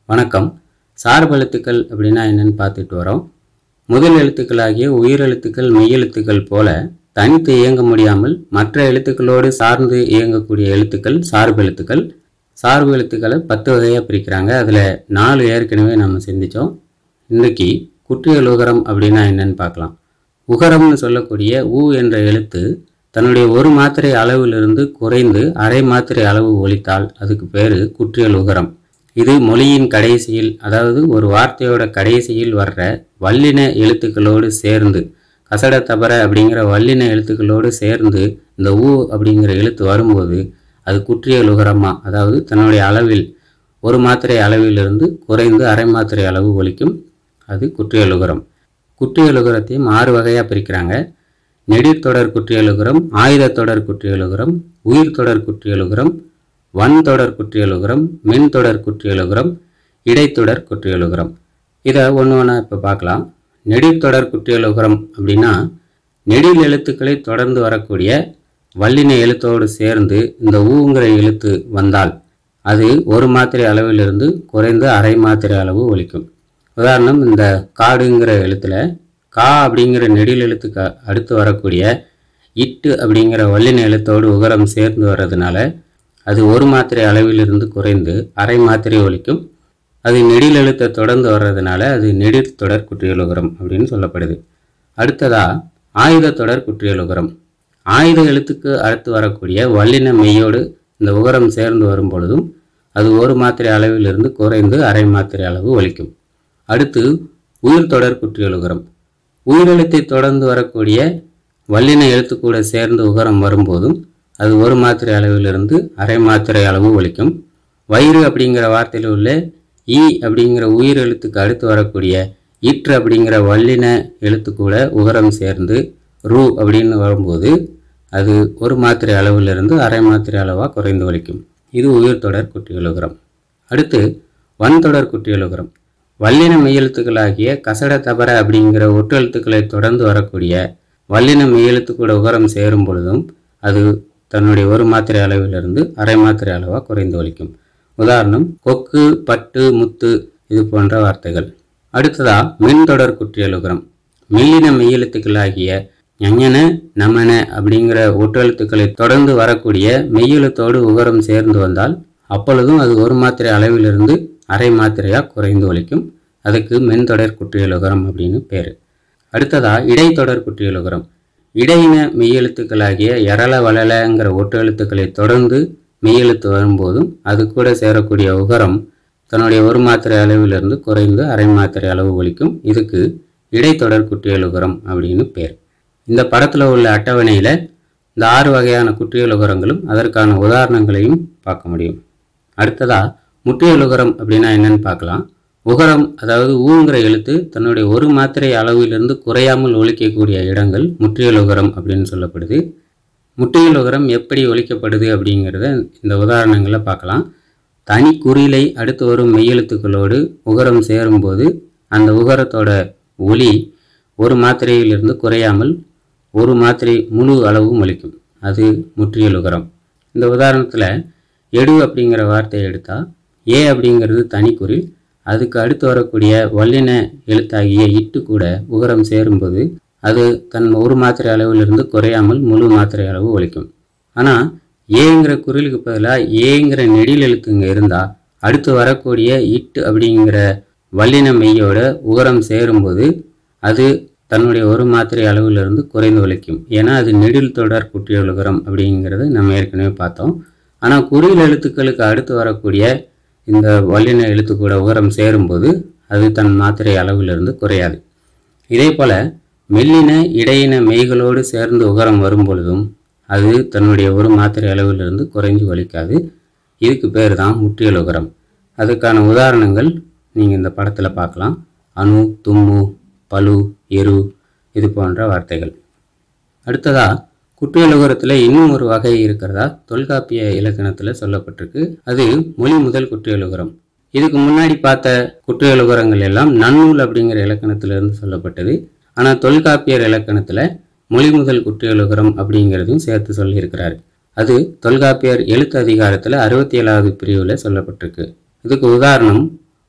வணக்கம் சார்பு எழுத்துக்கள் அப்படின்னா என்னன்னு பார்த்துட்டு வரோம் முதல் எழுத்துக்களாகிய உயிரெழுத்துக்கள் மெய்யெழுத்துக்கள் போல தனித்து இயங்க முடியாமல் மற்ற எழுத்துக்களோடு சார்ந்து இயங்கக்கூடிய எழுத்துக்கள் சார்பு எழுத்துக்கள் சார்பு எழுத்துக்களை பத்து வகையாக பிரிக்கிறாங்க அதில் நாலு ஏற்கனவே நம்ம சிந்திச்சோம் இன்னைக்கு குற்றியல் உகரம் அப்படின்னா என்னன்னு பார்க்கலாம் உகரம்னு சொல்லக்கூடிய உ என்ற எழுத்து தன்னுடைய ஒரு மாத்திரை அளவிலிருந்து குறைந்து அரை மாத்திரை அளவு ஒலித்தால் அதுக்கு பேர் குற்றியல் உகரம் இது மொழியின் கடைசியில் அதாவது ஒரு வார்த்தையோட கடைசியில் வர்ற வல்லின எழுத்துக்களோடு சேர்ந்து கசட தபர அப்படிங்கிற வல்லின எழுத்துக்களோடு சேர்ந்து இந்த ஊ அப்படிங்கிற எழுத்து வரும்போது அது குற்றியல் உகரமா அதாவது தன்னுடைய அளவில் ஒரு மாத்திரை அளவிலிருந்து குறைந்து அரை மாத்திரை அளவு ஒலிக்கும் அது குற்றியலுகரம் குற்றியலுகரத்தையும் ஆறு வகையாக பிரிக்கிறாங்க நெடிர்தொடர் குற்றியலுகரம் ஆயுதத்தொடர் குற்றியலுகரம் உயிர்த்தொடர் குற்றியலுகரம் வன்தொடர் குற்றியலுகரம் மின்தொடர் குற்றியலுகரம் இடைத்தொடர் குற்றியலுகரம் இதை ஒன்று ஒன்றா இப்போ பார்க்கலாம் நெடிர்தொடர் குற்றியலுகரம் அப்படின்னா நெடில் எழுத்துக்களை தொடர்ந்து வரக்கூடிய வல்லின எழுத்தோடு சேர்ந்து இந்த ஊங்கிற எழுத்து வந்தால் அது ஒரு மாத்திரை அளவிலிருந்து குறைந்து அரை மாத்திரை அளவு ஒலிக்கும் உதாரணம் இந்த காடுங்கிற எழுத்துல கா அப்படிங்கிற நெடில் எழுத்துக்கு அடுத்து வரக்கூடிய இட்டு அப்படிங்கிற வல்லின எழுத்தோடு உகரம் சேர்ந்து வர்றதுனால அது ஒரு மாத்திரை அளவிலிருந்து குறைந்து அரை மாத்திரை ஒலிக்கும் அது நெடில் எழுத்தை தொடர்ந்து வர்றதுனால அது நெடில் தொடர் குற்றியலுகரம் அப்படின்னு சொல்லப்படுது அடுத்ததா ஆயுத தொடர் குற்றியலுகரம் ஆயுத எழுத்துக்கு அடுத்து வரக்கூடிய வல்லின மெய்யோடு இந்த உகரம் சேர்ந்து வரும் பொழுதும் அது ஒரு மாத்திரை அளவிலிருந்து குறைந்து அரை மாத்திரை அளவு ஒலிக்கும் அடுத்து உயிர் தொடர் குற்றியலுகரம் உயிரெழுத்தை தொடர்ந்து வரக்கூடிய வல்லின எழுத்து கூட சேர்ந்து உகரம் வரும்போதும் அது ஒரு மாத்திரை அளவிலிருந்து அரை மாத்திரை அளவு ஒலிக்கும் வயிறு அப்படிங்கிற வார்த்தையில் உள்ள ஈ அப்படிங்கிற உயிர் எழுத்துக்கு அடுத்து வரக்கூடிய இற்று அப்படிங்கிற வல்லின எழுத்து கூட உகரம் சேர்ந்து ரூ அப்படின்னு வரும்போது அது ஒரு மாத்திரை அளவிலிருந்து அரை மாத்திரை அளவாக குறைந்து ஒலிக்கும் இது உயிர் தொடர் குற்றியலுகரம் அடுத்து வன்தொடர் குற்றியலுகரம் வல்லின மெய்யெழுத்துக்களாகிய கசட தபர அப்படிங்கிற ஒற்றெழுத்துக்களை தொடர்ந்து வரக்கூடிய வல்லின மெய்யெழுத்து கூட உகரம் சேரும் பொழுதும் அது தன்னுடைய ஒரு மாத்திரை அளவிலிருந்து அரை மாத்திரை அளவாக குறைந்து ஒலிக்கும் உதாரணம் கொக்கு பட்டு முத்து இது போன்ற வார்த்தைகள் அடுத்ததா மின்தொடர் குற்றியலுகரம் மெல்லின மெய்யெழுத்துக்களாகிய ஞஞன நமன அப்படிங்கிற ஒற்றெழுத்துக்களை தொடர்ந்து வரக்கூடிய மெய்யெழுத்தோடு உகரம் சேர்ந்து வந்தால் அப்பொழுதும் அது ஒரு மாத்திரை அளவிலிருந்து அரை மாத்திரையாக குறைந்து ஒலிக்கும் அதுக்கு மென்தொடர் குற்றியலுகரம் அப்படின்னு பேர் அடுத்ததா இடைத்தொடர் குற்றியலுகரம் இடையின மெய்யெழுத்துக்களாகிய எரள வளலங்கிற ஒற்றெழுத்துக்களை தொடர்ந்து மெய்யெழுத்து வரும்போதும் அது கூட சேரக்கூடிய உகரம் தன்னுடைய ஒரு மாத்திரை அளவிலிருந்து குறைந்து அரை மாத்திரை அளவு ஒலிக்கும் இதுக்கு இடைத்தொடர் குற்றியலுகரம் அப்படின்னு பேர் இந்த படத்தில் உள்ள அட்டவணையில் இந்த ஆறு வகையான குற்றியலுகரங்களும் அதற்கான உதாரணங்களையும் பார்க்க முடியும் அடுத்ததா முற்றியலுகரம் அப்படின்னா என்னன்னு பார்க்கலாம் உகரம் அதாவது ஊங்கிற எழுத்து தன்னுடைய ஒரு மாத்திரை அளவிலிருந்து குறையாமல் ஒலிக்கக்கூடிய இடங்கள் முற்றியலுகரம் அப்படின்னு சொல்லப்படுது முற்றியலுகரம் எப்படி ஒலிக்கப்படுது அப்படிங்கிறத இந்த உதாரணங்களை பார்க்கலாம் தனி குறிலை அடுத்து வரும் மெய்யெழுத்துக்களோடு உகரம் சேரும்போது அந்த உகரத்தோட ஒலி ஒரு மாத்திரையிலிருந்து குறையாமல் ஒரு மாத்திரை முழு அளவும் ஒலிக்கும் அது முற்றியலுகரம் இந்த உதாரணத்தில் எடு அப்படிங்கிற வார்த்தையை எடுத்தால் ஏ அப்படிங்கிறது தனிக்குறில் அதுக்கு அடுத்து வரக்கூடிய வல்லின எழுத்தாகிய இட்டு கூட உகரம் சேரும்போது அது தன் ஒரு மாத்திரை அளவிலிருந்து குறையாமல் முழு மாத்திரை அளவு ஒலிக்கும் ஆனால் ஏங்கிற குரிலுக்கு பதிலாக ஏங்கிற நெடில் எழுத்துங்க இருந்தால் அடுத்து வரக்கூடிய இட்டு அப்படிங்கிற வல்லின மெய்யோட உகரம் சேரும்போது அது தன்னுடைய ஒரு மாத்திரை அளவிலிருந்து குறைந்து ஒலிக்கும் ஏன்னா அது நெடில் தொடர் குற்றியலுகரம் அப்படிங்கிறது நம்ம ஏற்கனவே பார்த்தோம் ஆனால் குறில் எழுத்துக்களுக்கு அடுத்து வரக்கூடிய இந்த வல்லின எழுத்து கூட உகரம் சேரும்போது அது தன் மாத்திரை அளவிலிருந்து குறையாது இதே போல் மெல்லின இடையின மெய்களோடு சேர்ந்து உகரம் வரும் பொழுதும் அது தன்னுடைய ஒரு மாத்திரை அளவிலிருந்து குறைஞ்சு ஒலிக்காது இதுக்கு பேர் தான் முற்றியல் உகரம் அதுக்கான உதாரணங்கள் நீங்கள் இந்த படத்தில் பார்க்கலாம் அணு தும்மு பலு எரு இது போன்ற வார்த்தைகள் அடுத்ததா குற்றியலுகரத்தில் இன்னும் ஒரு வகை இருக்கிறதா தொல்காப்பிய இலக்கணத்தில் சொல்லப்பட்டிருக்கு அது மொழி முதல் குற்றியலுகரம் இதுக்கு முன்னாடி பார்த்த குற்றியலுகரங்கள் எல்லாம் நன்னூல் அப்படிங்கிற இலக்கணத்திலிருந்து சொல்லப்பட்டது ஆனால் தொல்காப்பியர் இலக்கணத்தில் மொழி முதல் குற்றியலுகரம் அப்படிங்கிறதையும் சேர்த்து சொல்லியிருக்கிறாரு அது தொல்காப்பியர் எழுத்து அதிகாரத்தில் அறுபத்தி ஏழாவது பிரிவில் சொல்லப்பட்டிருக்கு இதுக்கு உதாரணம்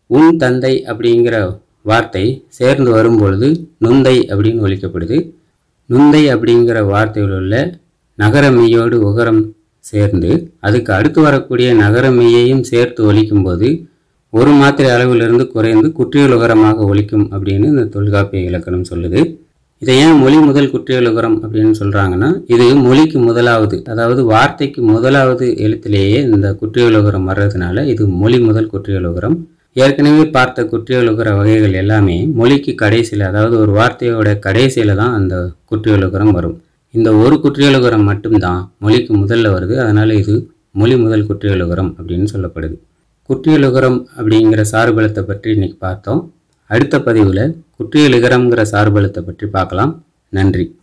உன் தந்தை அப்படிங்கிற வார்த்தை சேர்ந்து வரும்பொழுது நுந்தை அப்படின்னு ஒலிக்கப்படுது நுந்தை அப்படிங்கிற வார்த்தையில் உள்ள நகர மெய்யோடு உகரம் சேர்ந்து அதுக்கு அடுத்து வரக்கூடிய நகர மெய்யையும் சேர்த்து ஒலிக்கும்போது ஒரு மாத்திரை அளவிலிருந்து குறைந்து குற்றியலுகரமாக ஒலிக்கும் அப்படின்னு இந்த தொல்காப்பிய இலக்கணம் சொல்லுது இதை ஏன் மொழி முதல் குற்றியலுகரம் அப்படின்னு சொல்கிறாங்கன்னா இது மொழிக்கு முதலாவது அதாவது வார்த்தைக்கு முதலாவது எழுத்திலேயே இந்த குற்றியலுகரம் வர்றதுனால இது மொழி முதல் குற்றியலுகரம் ஏற்கனவே பார்த்த குற்றியலுகர வகைகள் எல்லாமே மொழிக்கு கடைசியில் அதாவது ஒரு வார்த்தையோட கடைசியில் தான் அந்த குற்றியலுகரம் வரும் இந்த ஒரு குற்றியலுகரம் மட்டும்தான் மொழிக்கு முதல்ல வருது அதனால் இது மொழி முதல் குற்றியலுகரம் அப்படின்னு சொல்லப்படுது குற்றியலுகரம் அப்படிங்கிற சார்பெழுத்தை பற்றி இன்னைக்கு பார்த்தோம் அடுத்த பதிவில் குற்றியலுகரம்ங்கிற சார்பெழுத்தை பற்றி பார்க்கலாம் நன்றி